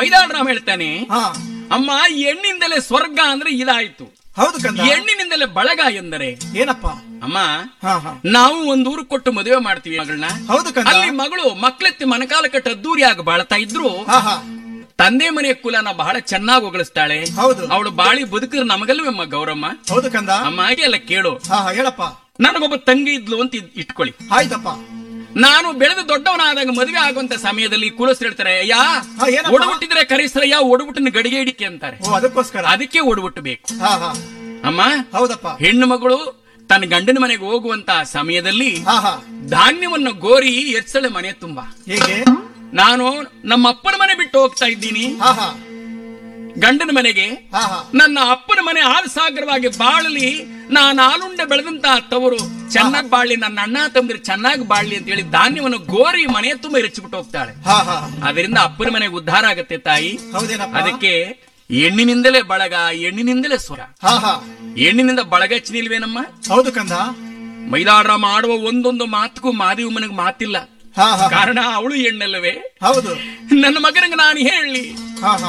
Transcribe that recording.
ಮೈದಾಳರಾಮ ಹೇಳ್ತಾನೆ ಹಾ ಅಮ್ಮ ಹೆಣ್ಣಿಂದಲೇ ಸ್ವರ್ಗ ಅಂದ್ರೆ ಇದಾಯ್ತು ಹೌದು ಕಂದ ಹೆಣ್ಣಿನಿಂದಲೇ ಬಳಗ ಎಂದರೆ ಏನಪ್ಪ ಅಮ್ಮ ಹಾ ಹಾ ನಾವು ಒಂದ್ ಊರು ಕೊಟ್ಟು ಮದುವೆ ಮಾಡ್ತೀವಿ ಮಗಳನ್ನ ಹೌದು ಕಂದ ಅಲ್ಲಿ ಮಗಳು ಮಕ್ಳೆತ್ತಿ ಮನಕಾಲ ಕಟ್ಟ ಅದ್ದೂರಿಯಾಗಿ ಬಾಳ್ತಾ ಇದ್ರು ಹಾ ಹಾ ತಂದೆ ಮನೆಯ ಕುಲನ ಬಹಳ ಚೆನ್ನಾಗಿ ಹೊಗಳಿಸ್ತಾಳೆ ಹೌದು ಅವಳು ಬಾಳಿ ಬದುಕಿದ್ರೆ ನಮಗಲ್ವಮ್ಮ ಗೌರಮ್ಮ ಹೌದು ಕಂದ ಅಮ್ಮ ಹಾಗೆ ಎಲ್ಲ ಕೇಳು ಹಾ ಹಾ ಹೇಳಪ್ಪ ನನಗೊಬ್ಬ ತಂಗಿ ಇದ್ಲು ಅಂತ ಇದ್- ಇಟ್ಕೊಳ್ಳಿ ಆಯ್ತಪ್ಪ ನಾನು ಬೆಳೆದು ದೊಡ್ಡವನಾದಾಗ ಮದುವೆ ಆಗುವಂತ ಸಮಯದಲ್ಲಿ ಕುಲಸ್ ಹೇಳ್ತಾರೆ ಯಾ ಹಾ, ಏನಪ್ಪ? ಒಡಬಿಟ್ಟಿದ್ರೆ ಕರೆಸ್ರಯ್ಯ ಒಡಬಿಟ್ಟಿನ ಗಡಿಗೆ ಇಡಿಕೆ ಅಂತಾರೆ ಓ ಅದಕ್ಕೋಸ್ಕರ ಅದಕ್ಕೆ ಒಡಬಿಟ್ಟು ಬೇಕು ಹಾ ಹಾ ಅಮ್ಮ ಹೌದಪ್ಪ ಹೆಣ್ಣು ಮಗಳು ತನ್ನ ಗಂಡನ ಮನೆಗೆ ಹೋಗುವಂತ ಸಮಯದಲ್ಲಿ ಹಾ ಹಾ ಧಾನ್ಯವನ್ನು ಗೋರಿ ಎರ್ಸಳೆ ಮನೆ ತುಂಬಾ ಹೇಗೆ ನಾನು ನಮ್ಮ ಅಪ್ಪನ ಮನೆ ಬಿಟ್ಟು ಹೋಗ್ತಾ ಇದ್ದೀನಿ ಹಾ ಹಾ ಗಂಡನ ಮನೆಗೆ ಹಾ ಹಾ ನನ್ನ ಅಪ್ಪನ ಮನೆ ಹಾಲು ಸಾಗರವಾಗಿ ಬಾಳಲಿ ನಾನು ಹಾಲುಂಡೆ ಬೆಳೆದಂತ ತವರು ಚೆನ್ನಾಗಿ ಬಾಳ್ಲಿ ನನ್ನ ಅಣ್ಣ ತಮ್ಮದಿರು ಚೆನ್ನಾಗಿ ಬಾಳ್ಲಿ ಅಂತ ಹೇಳಿ ಧಾನ್ಯವನ್ನು ಗೋರಿ ಮನೆ ತುಂಬ ಎರಚಿಬಿಟ್ಟು ಹೋಗ್ತಾಳೆ ಹಾ ಹಾ ಅದರಿಂದ ಅಪ್ಪನ ಮನೆಗೆ ಉದ್ಧಾರ ಆಗತ್ತೆ ತಾಯಿ ಹೌದೇನಪ್ಪ ಅದಕ್ಕೆ ಹೆಣ್ಣಿನಿಂದಲೇ ಬಳಗ ಹೆಣ್ಣಿನಿಂದಲೇ ಸ್ವರ ಹಾ ಹಾ ಹೆಣ್ಣಿನಿಂದ ಬಳಗ ಹೆಚ್ಚಿನಿಲ್ವೇನಮ್ಮ ಹೌದು ಕಂದ ಮೈಲಾರರಾಮ ಆಡುವ ಒಂದೊಂದು ಮಾತುಗೂ ಮಾದಿ ಮನೆಗೆ ಮಾತಿಲ್ಲ ಹಾ ಹಾ ಕಾರಣ ಅವಳು ಹೆಣ್ಣಲ್ಲವೇ ಹೌದು ನನ್ನ ಮಗನಿಗೆ ನಾನು ಹೇಳಿ ಹಾ ಹಾ